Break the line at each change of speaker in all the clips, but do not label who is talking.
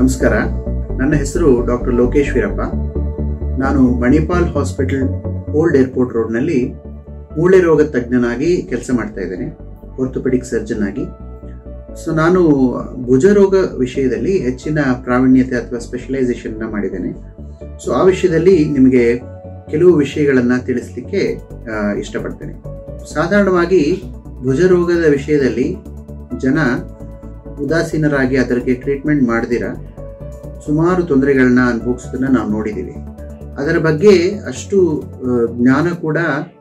ನಮಸ್ಕಾರ ನನ್ನ ಹೆಸರು ಡಾಕ್ಟರ್ ಲೋಕೇಶ್ ವೀರಪ್ಪ ನಾನು ಮಣಿಪಾಲ್ ಹಾಸ್ಪಿಟಲ್ ಓಲ್ಡ್ ಏರ್ಪೋರ್ಟ್ ರೋಡ್ನಲ್ಲಿ ಮೂಳೆ ರೋಗ ತಜ್ಞನಾಗಿ ಕೆಲಸ ಮಾಡ್ತಾ ಇದ್ದೇನೆ ಆರ್ಥೋಪೆಡಿಕ್ ಸರ್ಜನ್ ಆಗಿ ಸೊ ನಾನು ಭುಜ ರೋಗ ವಿಷಯದಲ್ಲಿ ಹೆಚ್ಚಿನ ಪ್ರಾವೀಣ್ಯತೆ ಅಥವಾ ಸ್ಪೆಷಲೈಸೇಷನ್ ಮಾಡಿದ್ದೇನೆ ಸೊ ಆ ವಿಷಯದಲ್ಲಿ ನಿಮಗೆ ಕೆಲವು ವಿಷಯಗಳನ್ನು ತಿಳಿಸ್ಲಿಕ್ಕೆ ಆ, ಇಷ್ಟಪಡ್ತೇನೆ ಸಾಧಾರಣವಾಗಿ ಭುಜ ರೋಗದ ವಿಷಯದಲ್ಲಿ ಜನ ಉದಾಸೀನರಾಗಿ ಅದಕ್ಕೆ ಟ್ರೀಟ್ಮೆಂಟ್ ಮಾಡದಿರ ಸುಮಾರು ತೊಂದರೆಗಳನ್ನ ಅನುಭವಿಸೋದನ್ನ ನಾವು ನೋಡಿದ್ದೀವಿ ಅದರ ಬಗ್ಗೆ ಅಷ್ಟು ಆ, ಜ್ಞಾನ ಕೂಡ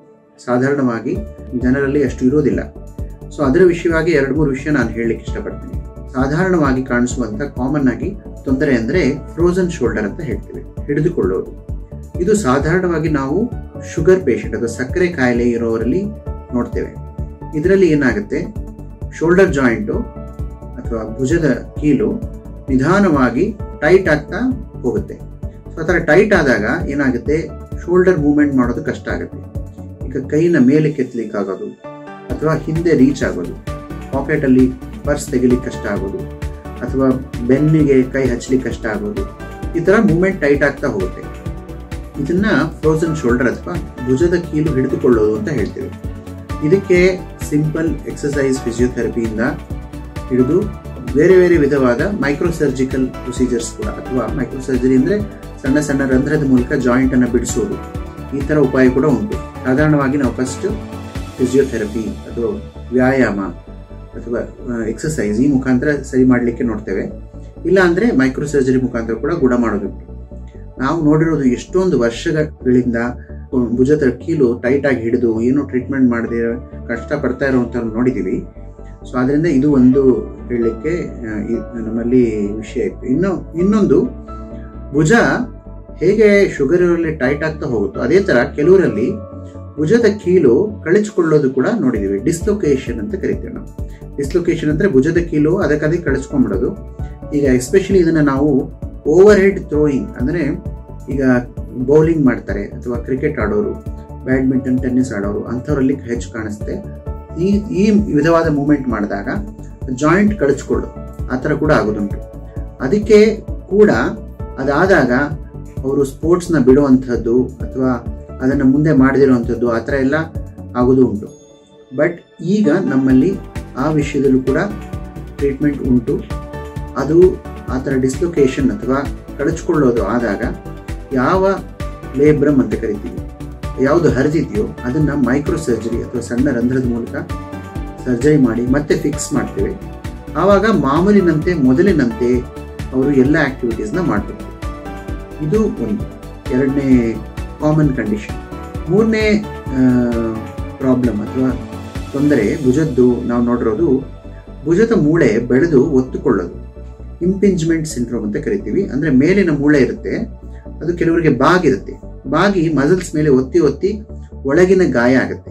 ಸಾಧಾರಣವಾಗಿ ಜನರಲ್ಲಿ ಅಷ್ಟು ಇರೋದಿಲ್ಲ ಸೊ ಅದರ ವಿಷಯವಾಗಿ ಎರಡು ಮೂರು ವಿಷಯ ನಾನು ಹೇಳಲಿಕ್ಕೆ ಇಷ್ಟಪಡ್ತೀನಿ ಸಾಧಾರಣವಾಗಿ ಕಾಣಿಸುವಂತ ಕಾಮನ್ ಆಗಿ ತೊಂದರೆ ಅಂದರೆ ಫ್ರೋಸನ್ ಶೋಲ್ಡರ್ ಅಂತ ಹೇಳ್ತೀವಿ ಹಿಡಿದುಕೊಳ್ಳೋದು ಇದು ಸಾಧಾರಣವಾಗಿ ನಾವು ಶುಗರ್ ಪೇಷಂಟ್ ಅಥವಾ ಸಕ್ಕರೆ ಕಾಯಿಲೆ ಇರೋರಲ್ಲಿ ನೋಡ್ತೇವೆ ಇದರಲ್ಲಿ ಏನಾಗುತ್ತೆ ಶೋಲ್ಡರ್ ಜಾಯಿಂಟು ಅಥವಾ ಭುಜದ ಕೀಲು ನಿಧಾನವಾಗಿ ಟೈಟ್ ಆಗ್ತಾ ಹೋಗುತ್ತೆ ಸೊ ಆ ಥರ ಟೈಟ್ ಆದಾಗ ಏನಾಗುತ್ತೆ ಶೋಲ್ಡರ್ ಮೂವ್ಮೆಂಟ್ ಮಾಡೋದು ಕಷ್ಟ ಆಗುತ್ತೆ ಈಗ ಕೈನ ಮೇಲೆ ಕೆತ್ತಲಿಕ್ಕಾಗೋದು ಅಥವಾ ಹಿಂದೆ ರೀಚ್ ಆಗೋದು ಪಾಕೆಟಲ್ಲಿ ಪರ್ಸ್ ತೆಗಿಲಿಕ್ಕೆ ಕಷ್ಟ ಆಗೋದು ಅಥವಾ ಬೆನ್ನಿಗೆ ಕೈ ಹಚ್ಚಲಿಕ್ಕೆ ಕಷ್ಟ ಆಗೋದು ಈ ಥರ ಮೂವ್ಮೆಂಟ್ ಟೈಟ್ ಆಗ್ತಾ ಹೋಗುತ್ತೆ ಇದನ್ನ ಫ್ರೋಸನ್ ಶೋಲ್ಡರ್ ಅಥವಾ ಭುಜದ ಕೀಲು ಹಿಡಿದುಕೊಳ್ಳೋದು ಅಂತ ಹೇಳ್ತೀವಿ ಇದಕ್ಕೆ ಸಿಂಪಲ್ ಎಕ್ಸಸೈಸ್ ಫಿಸಿಯೋಥೆರಪಿಯಿಂದ ಹಿಡಿದು ಬೇರೆ ಬೇರೆ ವಿಧವಾದ ಮೈಕ್ರೋ ಸರ್ಜಿಕಲ್ ಪ್ರೊಸೀಜರ್ಸ್ ಕೂಡ ಅಥವಾ ಮೈಕ್ರೋ ಸರ್ಜರಿ ಅಂದರೆ ಸಣ್ಣ ಸಣ್ಣ ರಂಧ್ರದ ಮೂಲಕ ಜಾಯಿಂಟ್ ಅನ್ನು ಬಿಡಿಸೋದು ಈ ಥರ ಉಪಾಯ ಕೂಡ ಉಂಟು ಸಾಧಾರಣವಾಗಿ ನಾವು ಫಸ್ಟ್ ಫಿಸಿಯೋಥೆರಪಿ ಅಥವಾ ವ್ಯಾಯಾಮ ಅಥವಾ ಎಕ್ಸಸೈಸ್ ಈ ಮುಖಾಂತರ ಸರಿ ಮಾಡಲಿಕ್ಕೆ ನೋಡ್ತೇವೆ ಇಲ್ಲ ಅಂದರೆ ಮೈಕ್ರೋ ಸರ್ಜರಿ ಮುಖಾಂತರ ಕೂಡ ಗುಣ ಮಾಡೋದುಂಟು ನಾವು ನೋಡಿರೋದು ಎಷ್ಟೊಂದು ವರ್ಷಗಳಿಂದ ಭುಜದ ಕೀಲು ಟೈಟ್ ಆಗಿ ಹಿಡಿದು ಏನು ಟ್ರೀಟ್ಮೆಂಟ್ ಮಾಡದೆ ಕಷ್ಟ ಪಡ್ತಾ ಇರುವಂಥವ್ರು ನೋಡಿದ್ದೀವಿ ಸೊ ಅದರಿಂದ ಇದು ಒಂದು ಹೇಳಲಿಕ್ಕೆ ಆ, ಇ- ನಮ್ಮಲ್ಲಿ ವಿಷಯ ಇತ್ತು ಇನ್ನು ಇನ್ನೊಂದು ಭುಜ ಹೇಗೆ ಶುಗರ್ ಇರಲಿ ಟೈಟ್ ಆಗ್ತಾ ಹೋಗುತ್ತೋ ಅದೇ ತರ ಕೆಲವರಲ್ಲಿ ಭುಜದ ಕೀಲು ಕಳಿಸ್ಕೊಳ್ಳೋದು ಕೂಡ ನೋಡಿದೀವಿ ಡಿಸ್ಲೊಕೇಶನ್ ಅಂತ ಕರಿತೀವಿ ನಾವು ಡಿಸ್ಲೊಕೇಶನ್ ಅಂದ್ರೆ ಭುಜದ ಕೀಲು ಅದಕ್ಕದೇ ಕಳಿಸ್ಕೊಂಡ್ಬಿಡೋದು ಈಗ ಎಸ್ಪೆಷಲಿ ಇದನ್ನ ನಾವು ಓವರ್ ಹೆಡ್ ಥ್ರೋಯಿಂಗ್ ಅಂದ್ರೆ ಈಗ ಬೌಲಿಂಗ್ ಮಾಡ್ತಾರೆ ಅಥವಾ ಕ್ರಿಕೆಟ್ ಆಡೋರು ಬ್ಯಾಡ್ಮಿಂಟನ್ ಟೆನ್ನಿಸ್ ಆಡೋರು ಅಂಥವರಲ್ಲಿ ಹೆಚ್ಚು ಕಾಣಿಸುತ್ತೆ ಈ ಈ ವಿಧವಾದ ಮೂವ್ಮೆಂಟ್ ಮಾಡಿದಾಗ ಜಾಯಿಂಟ್ ಕಳಿಸ್ಕೊಳ್ಳೋದು ಆ ಥರ ಕೂಡ ಆಗೋದುಂಟು ಅದಕ್ಕೆ ಕೂಡ ಅದಾದಾಗ ಅವರು ಸ್ಪೋರ್ಟ್ಸ್ನ ಬಿಡುವಂಥದ್ದು ಅಥವಾ ಅದನ್ನು ಮುಂದೆ ಮಾಡದಿರುವಂಥದ್ದು ಆ ಥರ ಎಲ್ಲ ಆಗೋದು ಉಂಟು ಬಟ್ ಈಗ ನಮ್ಮಲ್ಲಿ ಆ ವಿಷಯದಲ್ಲೂ ಕೂಡ ಟ್ರೀಟ್ಮೆಂಟ್ ಉಂಟು ಅದು ಆ ಥರ ಡಿಸ್ಲೊಕೇಶನ್ ಅಥವಾ ಕಳಚ್ಕೊಳ್ಳೋದು ಆದಾಗ ಯಾವ ಲೇಬ್ರಮ್ ಅಂತ ಕರಿತೀವಿ ಯಾವುದು ಹರಿದಿದೆಯೋ ಅದನ್ನ ಮೈಕ್ರೋ ಸರ್ಜರಿ ಅಥವಾ ಸಣ್ಣ ರಂಧ್ರದ ಮೂಲಕ ಸರ್ಜರಿ ಮಾಡಿ ಮತ್ತೆ ಫಿಕ್ಸ್ ಮಾಡ್ತೇವೆ ಆವಾಗ ಮಾಮೂಲಿನಂತೆ ಮೊದಲಿನಂತೆ ಅವರು ಎಲ್ಲ ಆಕ್ಟಿವಿಟೀಸ್ನ ಮಾಡಬೇಕು ಇದು ಒಂದು ಎರಡನೇ ಕಾಮನ್ ಕಂಡೀಷನ್ ಮೂರನೇ ಪ್ರಾಬ್ಲಮ್ ಅಥವಾ ತೊಂದರೆ ಭುಜದ್ದು ನಾವು ನೋಡಿರೋದು ಭುಜದ ಮೂಳೆ ಬೆಳೆದು ಒತ್ತುಕೊಳ್ಳೋದು ಇಂಪಿಂಜ್ಮೆಂಟ್ ಸಿಂಡ್ರೋಮ್ ಅಂತ ಕರಿತೀವಿ ಅಂದ್ರೆ ಮೇಲಿನ ಮೂಳೆ ಇರುತ್ತೆ ಅದು ಕೆಲವರಿಗೆ ಬಾಗಿರುತ್ತೆ ಬಾಗಿ ಮಸಲ್ಸ್ ಮೇಲೆ ಒತ್ತಿ ಒತ್ತಿ ಒಳಗಿನ ಗಾಯ ಆಗುತ್ತೆ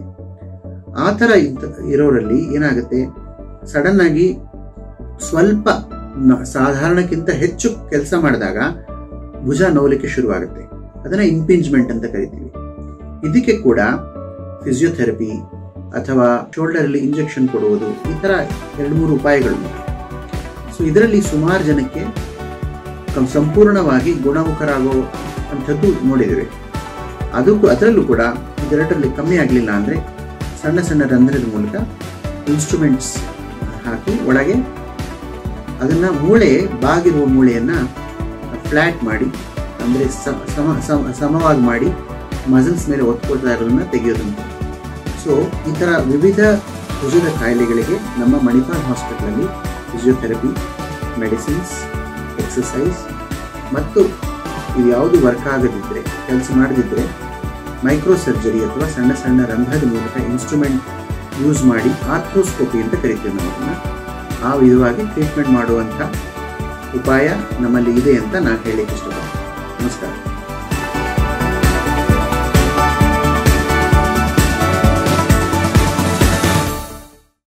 ಆ ಥರ ಇದ್ದ ಇರೋರಲ್ಲಿ ಏನಾಗುತ್ತೆ ಸಡನ್ ಆಗಿ ಸ್ವಲ್ಪ ನ- ಸಾಧಾರಣಕ್ಕಿಂತ ಹೆಚ್ಚು ಕೆಲಸ ಮಾಡಿದಾಗ ಭುಜ ನೋವಲಿಕ್ಕೆ ಶುರುವಾಗುತ್ತೆ ಅದನ್ನ ಇಂಪಿಂಜ್ಮೆಂಟ್ ಅಂತ ಕರಿತೀವಿ ಇದಕ್ಕೆ ಕೂಡ ಫಿಸಿಯೋಥೆರಪಿ ಅಥವಾ ಶೋಲ್ಡರ್ ಅಲ್ಲಿ ಇಂಜೆಕ್ಷನ್ ಕೊಡುವುದು ಈ ತರ ಎರಡು ಮೂರು ಉಪಾಯಗಳು ಸೊ ಇದರಲ್ಲಿ ಸುಮಾರು ಜನಕ್ಕೆ ಕಂ- ಸಂಪೂರ್ಣವಾಗಿ ಗುಣಮುಖರಾಗೋ ಅಂಥದ್ದು ನೋಡಿದ್ದೇವೆ ಅದು ಅದರಲ್ಲೂ ಕೂಡ ಇದೆರಡರಲ್ಲಿ ಕಮ್ಮಿ ಆಗಲಿಲ್ಲ ಅಂದರೆ ಸಣ್ಣ ಸಣ್ಣ ರಂಧ್ರದ ಮೂಲಕ ಇನ್ಸ್ಟ್ರೂಮೆಂಟ್ಸ್ ಹಾಕಿ ಒಳಗೆ ಅದನ್ನ ಮೂಳೆ ಬಾಗಿರುವ ಮೂಳೆಯನ್ನ ಫ್ಲ್ಯಾಟ್ ಮಾಡಿ ಅಂದರೆ ಸಮ ಸಮ ಸಮವಾಗಿ ಮಾಡಿ ಮಸಲ್ಸ್ ಮೇಲೆ ಒತ್ಕೊಳ್ತಾ ಇರೋದನ್ನ ತೆಗೆಯೋದುಂಟು ಸೊ ಈ ಥರ ವಿವಿಧ ಭುಜದ ಕಾಯಿಲೆಗಳಿಗೆ ನಮ್ಮ ಮಣಿಪಾಲ್ ಹಾಸ್ಪಿಟಲಲ್ಲಿ ಫಿಸಿಯೋಥೆರಪಿ ಮೆಡಿಸಿನ್ಸ್ ಎಕ್ಸಸೈಸ್ ಮತ್ತು ಇದು ಯಾವುದು ವರ್ಕ್ ಆಗದಿದ್ದರೆ ಕೆಲಸ ಮಾಡದಿದ್ದರೆ ಮೈಕ್ರೋ ಸರ್ಜರಿ ಅಥವಾ ಸಣ್ಣ ಸಣ್ಣ ರಂಧ್ರದ ಮೂಲಕ ಇನ್ಸ್ಟ್ರೂಮೆಂಟ್ ಯೂಸ್ ಮಾಡಿ ಆರ್ಥ್ರೋಸ್ಕೋಪಿ ಅಂತ ಕರಿತೀವಿ ನಾವು ಅದನ್ನ ಆ ವಿಧವಾಗಿ ಟ್ರೀಟ್ಮೆಂಟ್ ಮಾಡುವಂಥ ಉಪಾಯ ನಮ್ಮಲ್ಲಿ ಇದೆ ಅಂತ ನಾನು ಹೇಳಲಿಕ್ಕೆ ಇಷ್ಟಪಡ್ತೀನಿ ನಮಸ್ಕಾರ